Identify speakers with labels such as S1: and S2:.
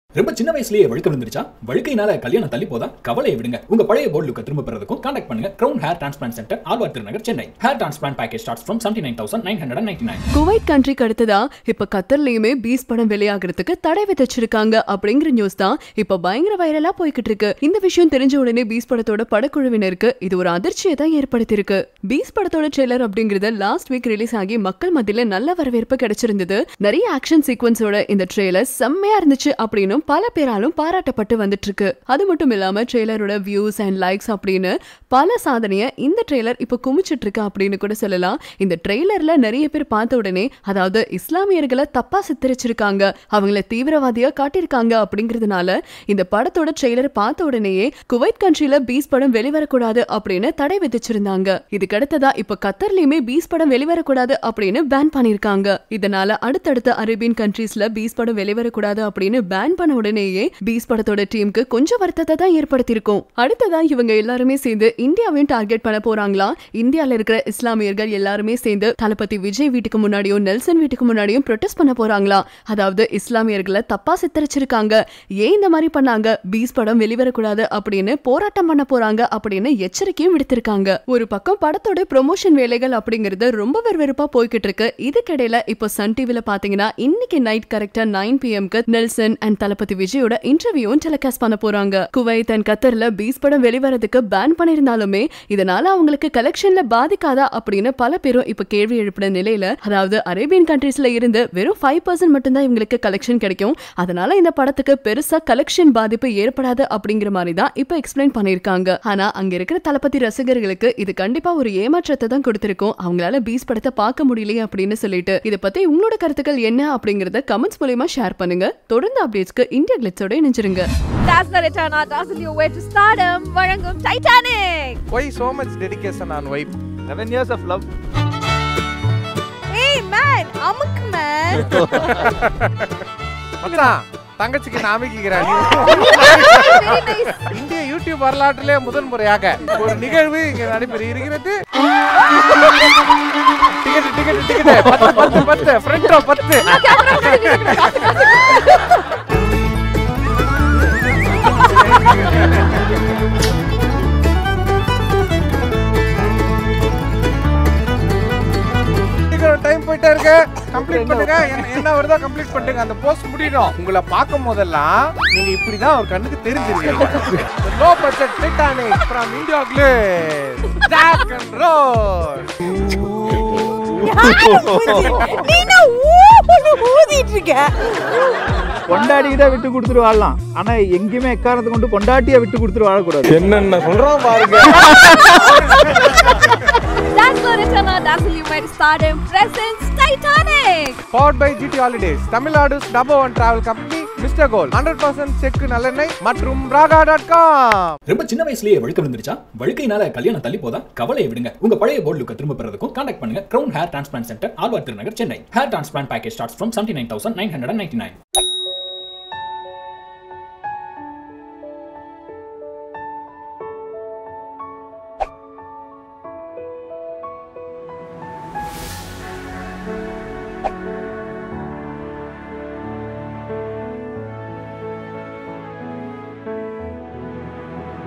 S1: ரொம்ப சின்ன வயசுலயே வழுக்க விழுந்துருச்சா வழுக்கையினால கல்யாணம் தள்ளி போதா கவலையை விடுங்க உங்க பழைய போர்டு லுக்க திரும்ப பெறதுக்கும் கான்டாக்ட் பண்ணுங்க crown hair transplant centre Alwar Thirunagar Chennai hair transplant package starts from seventy nine thousand nine hundred ninety nine
S2: Kuwait கண்ட்ரிக்கு அடுத்ததா இப்ப கத்தர்லயுமே பீஸ் படம் வெளியாகிறதுக்கு தடை விதிச்சிருக்காங்க அப்படிங்கிற நியூஸ் தான் இப்ப பயங்கர வைரலா போய்கிட்டு இருக்கு இந்த விஷயம் தெரிஞ்ச உடனே பீஸ் படத்தோட படக்குழுவினருக்கு இது ஒரு அதிர்ச்சியை தான் ஏற்படுத்தியிருக்கு பீஸ் படத்தோட ட்ரெய்லர் அப்படிங்கறது லாஸ்ட் வீக் ரிலீஸ் ஆகி மக்கள் மத்தியில நல்ல வரவேற்பு கிடைச்சிருந்தது நிறைய ஆக்ஷன் சீக்வன்ஸோட இந்த ட்ரெய்லர் செம்மையா இருந்துச்சு அப்படின்னு பல பேராலும் பாராட்டப்பட்டு வந்துட்டு இருக்கு அது மட்டும் இல்லாம ட்ரெய்லரோட வியூஸ் அண்ட் லைக்ஸ் அப்படின்னு பல சாதனைய இந்த ட்ரெய்லர் இப்ப குமிச்சிட்டு இருக்கு அப்படின்னு கூட சொல்லலாம் இந்த ட்ரெய்லர்ல நிறைய பேர் பார்த்த உடனே அதாவது இஸ்லாமியர்களை தப்பா சித்தரிச்சிருக்காங்க அவங்கள தீவிரவாதியா காட்டியிருக்காங்க அப்படிங்கறதுனால இந்த படத்தோட ட்ரெய்லர் பார்த்த உடனேயே குவைத் கண்ட்ரில பீஸ் படம் வெளிவரக்கூடாது அப்படின்னு தடை விதிச்சிருந்தாங்க இதுக்கு அடுத்ததா இப்ப கத்தர்லயுமே பீஸ் படம் வெளிவரக்கூடாது அப்படின்னு பேன் பண்ணிருக்காங்க இதனால அடுத்தடுத்த அரேபியன் கண்ட்ரீஸ்ல பீஸ் படம் வெளிவரக்கூடாது அப்படின்னு பேன் பண்ண உடனேயே பீஸ் படத்தோட டீமுக்கு கொஞ்சம் வருத்தத்தை தான் ஏற்படுத்தியிருக்கும் அடுத்ததா இவங்க எல்லாருமே சேர்ந்து இந்தியாவையும் டார்கெட் பண்ண போறாங்களா இந்தியால இருக்கிற இஸ்லாமியர்கள் எல்லாருமே சேர்ந்து தளபதி விஜய் வீட்டுக்கு முன்னாடியும் நெல்சன் வீட்டுக்கு முன்னாடியும் ப்ரொடெஸ்ட் பண்ண போறாங்களா அதாவது இஸ்லாமியர்களை தப்பா சித்தரிச்சிருக்காங்க ஏன் இந்த மாதிரி பண்ணாங்க பீஸ் படம் வெளிவரக்கூடாது அப்படின்னு போராட்டம் பண்ண போறாங்க அப்படின்னு எச்சரிக்கையும் விடுத்திருக்காங்க ஒரு பக்கம் படத்தோட ப்ரொமோஷன் வேலைகள் அப்படிங்கிறது ரொம்ப வெறுவெறுப்பா போய்கிட்டு இருக்கு இதுக்கிடையில இப்போ சன் டிவில பாத்தீங்கன்னா இன்னைக்கு நைட் கரெக்டா நைன் பிஎம்க்கு நெல்சன் அண்ட் தளபதி விஜயோட இன்டர்வியூவும் டெலிகாஸ்ட் பண்ண போறாங்க குவைத் அண்ட் கத்தர்ல பீஸ் படம் வெளிவரதுக்கு பேன் பண்ணிருந்தாலுமே இதனால அவங்களுக்கு கலெக்ஷன்ல பாதிக்காதா அப்படின்னு பல பேரும் இப்ப கேள்வி எழுப்பின நிலையில அதாவது அரேபியன் கண்ட்ரீஸ்ல இருந்து வெறும் ஃபைவ் பர்சன்ட் மட்டும்தான் இவங்களுக்கு கலெக்ஷன் கிடைக்கும் அதனால இந்த படத்துக்கு பெருசா கலெக்ஷன் பாதிப்பு ஏற்படாது அப்படிங்கிற மாதிரி தான் இப்ப எக்ஸ்பிளைன் பண்ணிருக்காங்க ஆனா அங்க இருக்கிற தளபதி ரசிகர்களுக்கு இது கண்டிப்பா ஒரு ஏமாற்றத்தை தான் கொடுத்திருக்கும் அவங்களால பீஸ் படத்தை பார்க்க முடியலையே அப்படின்னு சொல்லிட்டு இத பத்தி உங்களோட கருத்துக்கள் என்ன அப்படிங்கறத கமெண்ட்ஸ் மூலயமா ஷேர் பண்ணுங்க தொடர்ந்து அப்டேட்ஸ்க்கு இந்தியா கிளிட்ஸோட இணைஞ்சிருங்க
S3: Dazzler Eternal Dazzle your way to stardom வழங்கும் Titanic
S4: Why so much dedication on wife? 11 years of love.
S3: Hey man அமுக்கு man
S4: மச்சான் தங்கச்சிக்கு நாமிக்கிறான்
S3: very nice
S4: இந்திய யூடியூப் வரலாற்றிலே முதல் முறையாக ஒரு நிகழ்வு இங்க நடைபெற இருக்கிறது டிக்கெட் டிக்கெட் டிக்கெட் பத்து பத்து பத்து ஃப்ரண்ட் ரோ பத்து டைம் போயிட்டே இருக்கு கம்ப்ளீட் பண்ணுங்க என்ன- என்ன வருதோ கம்ப்ளீட் பண்ணுங்க அந்த போஸ்ட் முடியணும் உங்களை பார்க்கும் போதெல்லாம் நீங்க இப்படிதான் ஒரு கண்ணுக்கு தெரிஞ்சிருக்கீங்க low budget Titanic from India கிளேஸ் ஜாக் அண்ட் ரோஸ்
S3: நீ என்ன ஊன்னு ஊதிட்டு இருக்க
S5: கொண்டாடிக்கிட்டே விட்டு கொடுத்துட்டு வாழலாம் ஆனா எங்கேயுமே எக்காரணத்தை கொண்டு கொண்டாட்டியா விட்டு கொடுத்துட்டு வாழக்கூடாது
S4: என்னென்ன சொல்றோம் பாருங்க
S3: Dazzler Eternal Dazzle your way to stardom presents Titanic
S4: powered by GT holidays Tamil Nadu's number one travel company mister goal hundred percent check நல்லெண்ணெய் மற்றும் ராகா டாட் காம்
S1: ரொம்ப சின்ன வயசுலயே வழுக்க விழுந்துருச்சா வழுக்கையினால கல்யாணம் தள்ளி போதா கவலையை விடுங்க உங்க பழைய போர்டு லுக்க திரும்ப பெறதுக்கும் கான்டாக்ட் பண்ணுங்க crown hair transplant centre Alwar Thirunagar Chennai hair transplant package starts from seventy nine thousand nine hundred ninety nine